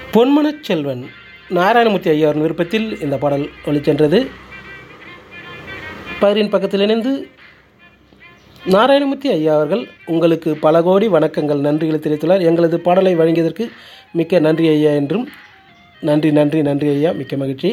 பொன்மனச் செல்வன் நாராயணமூர்த்தி ஐயா அவரின் விருப்பத்தில் இந்த பாடல் ஒளிச்சென்றது பயிரின் பக்கத்தில் இணைந்து நாராயணமூர்த்தி ஐயா அவர்கள் உங்களுக்கு பல கோடி வணக்கங்கள் நன்றிகளை தெரிவித்துள்ளார் எங்களது பாடலை வழங்கியதற்கு மிக்க நன்றி ஐயா என்றும் நன்றி நன்றி நன்றி ஐயா மிக்க மகிழ்ச்சி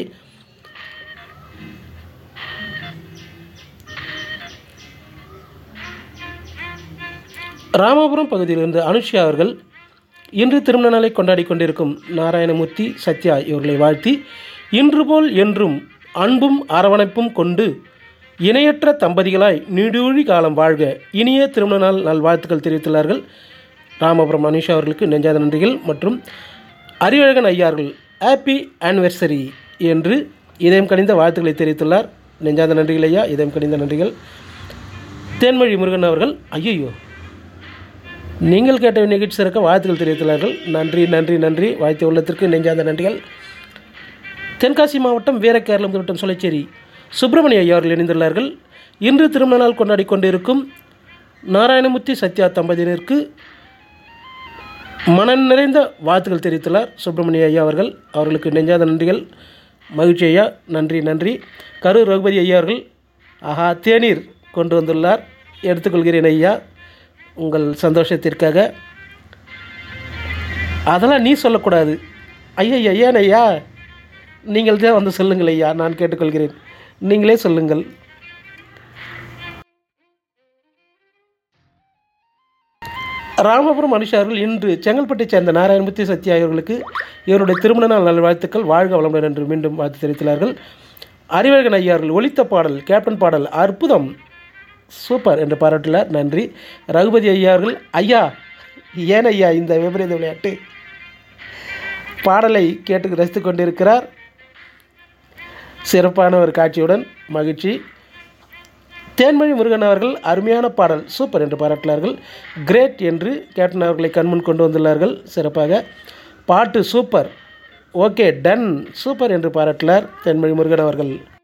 ராமாபுரம் பகுதியிலிருந்து அனுஷ்யா அவர்கள் இன்று திருமண நாளை கொண்டாடி கொண்டிருக்கும் நாராயணமூர்த்தி சத்யா இவர்களை வாழ்த்தி இன்று போல் என்றும் அன்பும் அரவணைப்பும் கொண்டு இணையற்ற தம்பதிகளாய் நீடூழி காலம் வாழ்க இனிய திருமண நாள் நல்வாழ்த்துக்கள் தெரிவித்துள்ளார்கள் ராமபுரம் அனுஷா அவர்களுக்கு நெஞ்சாத நன்றிகள் மற்றும் அறிவழகன் ஐயார்கள் ஹாப்பி ஆனிவர்சரி என்று இதயம் கனிந்த வாழ்த்துக்களை தெரிவித்துள்ளார் நெஞ்சாத நன்றிகள் ஐயா இதயம் கனிந்த நன்றிகள் தேன்மொழி முருகன் அவர்கள் ஐயையோ நீங்கள் கேட்ட நிகழ்ச்சி சிறக்க வாழ்த்துக்கள் தெரிவித்துள்ளார்கள் நன்றி நன்றி நன்றி வாழ்த்து உள்ளத்திற்கு நெஞ்சாத நன்றிகள் தென்காசி மாவட்டம் வீரகேரளம் மாவட்டம் சொலைச்சேரி சுப்பிரமணிய ஐயா அவர்கள் இணைந்துள்ளார்கள் இன்று திருமண நாள் கொண்டாடி கொண்டிருக்கும் நாராயணமூர்த்தி சத்யா தம்பதியினருக்கு மனம் நிறைந்த வாழ்த்துக்கள் தெரிவித்துள்ளார் சுப்பிரமணிய ஐயா அவர்கள் அவர்களுக்கு நெஞ்சாத நன்றிகள் மகிழ்ச்சி ஐயா நன்றி நன்றி கரூர் ரகுபதி ஐயா அவர்கள் ஆஹா தேநீர் கொண்டு வந்துள்ளார் எடுத்துக்கொள்கிறேன் ஐயா உங்கள் சந்தோஷத்திற்காக அதெல்லாம் நீ சொல்லக்கூடாது ஐயா ஏன் ஐயா நீங்கள் தான் வந்து சொல்லுங்கள் ஐயா நான் கேட்டுக்கொள்கிறேன் நீங்களே சொல்லுங்கள் ராமபுரம் மனுஷா அவர்கள் இன்று செங்கல்பட்டைச் சேர்ந்த நாராயணமூர்த்தி சத்யா அவர்களுக்கு இவருடைய திருமண நாள் நல்வாழ்த்துக்கள் வாழ்க வளமுடன் என்று மீண்டும் வாழ்த்து தெரிவித்துள்ளார்கள் அறிவழகன் ஐயா அவர்கள் ஒலித்த பாடல் கேப்டன் பாடல் அற்புதம் சூப்பர் என்று பாராட்டினார் நன்றி ரகுபதி ஐயா அவர்கள் ஐயா ஏன் ஐயா இந்த விபரீத விளையாட்டு பாடலை கேட்டு ரசித்து கொண்டிருக்கிறார் சிறப்பான ஒரு காட்சியுடன் மகிழ்ச்சி தேன்மொழி முருகன் அவர்கள் அருமையான பாடல் சூப்பர் என்று பாராட்டினார்கள் கிரேட் என்று கேப்டன் அவர்களை கண்முன் கொண்டு வந்துள்ளார்கள் சிறப்பாக பாட்டு சூப்பர் ஓகே டன் சூப்பர் என்று பாராட்டினார் தேன்மொழி முருகன் அவர்கள்